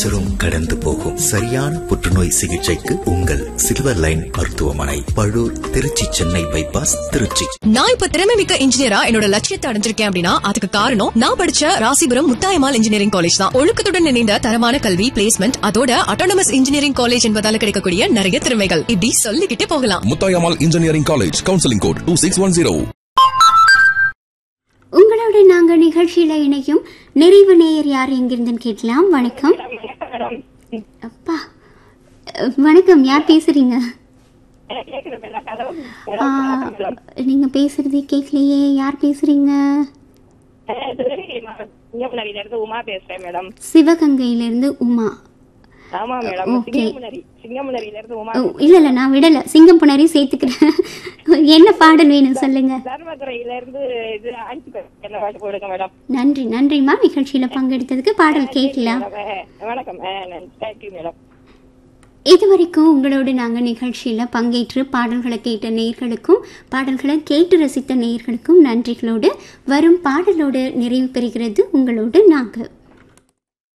சிறும் கடந்து போகும் சரியான புற்றுநோய் சிகிச்சைக்கு உங்கள் சில்வர் லைன் மருத்துவமனை பழூர் திருச்சி சென்னை பைபாஸ் திருச்சி நான் இப்ப திறமை மிக்க இன்ஜினியரா என்னோட லட்சியத்தை அடைஞ்சிருக்கேன் அப்படின்னா அதுக்கு காரணம் நான் படிச்ச ராசிபுரம் முத்தாயமால் இன்ஜினியரிங் காலேஜ் தான் ஒழுக்கத்துடன் இணைந்த தரமான கல்வி பிளேஸ்மெண்ட் அதோட அட்டானமஸ் இன்ஜினியரிங் காலேஜ் என்பதால கிடைக்கக்கூடிய நிறைய திறமைகள் இப்படி சொல்லிக்கிட்டே போகலாம் Muthayammal engineering college counselling code two six one zero உங்களோட நாங்க நிகழ்ச்சியில இணையும் நிறைவு நேயர் யார் எங்கிருந்துன்னு கேட்கலாம் வணக்கம் அப்பா அஹ், வணக்கம் யார் பேசுறீங்க ஆ, நீங்க பேசுறதே கேட்கலையே யார் பேசுறீங்க சிங்கமுனரியில இருந்து உமா பேசுறேன் மேடம் சிவகங்கையில இருந்து உமா ஆமா மேடம் Okay. சிங்கமுனரி சிங்கமுனரியில இருந்து உமா ஓ, இல்ல இல்ல நான் விடல சிங்கம் புணரி சேர்த்துக்கிறேன் என்ன பாடல் வேணும் சொல்லுங்க தர்மதுரையில இருந்து இது ஆண்டி என்ன பாட்டு போடுங்க மேடம் நன்றி நன்றிம்மா நிகழ்ச்சியில பங்கெடுத்ததுக்கு பாடல் கேட்கலாம் வணக்கம் தேங்க்யூ மேடம் இதுவரைக்கும் உங்களோடு நாங்கள் நிகழ்ச்சியில் பங்கேற்று பாடல்களை கேட்ட நேயர்களுக்கும் பாடல்களை கேட்டு ரசித்த நேயர்களுக்கும் நன்றிகளோடு வரும் பாடலோடு நிறைவு பெறுகிறது உங்களோடு நாங்கள்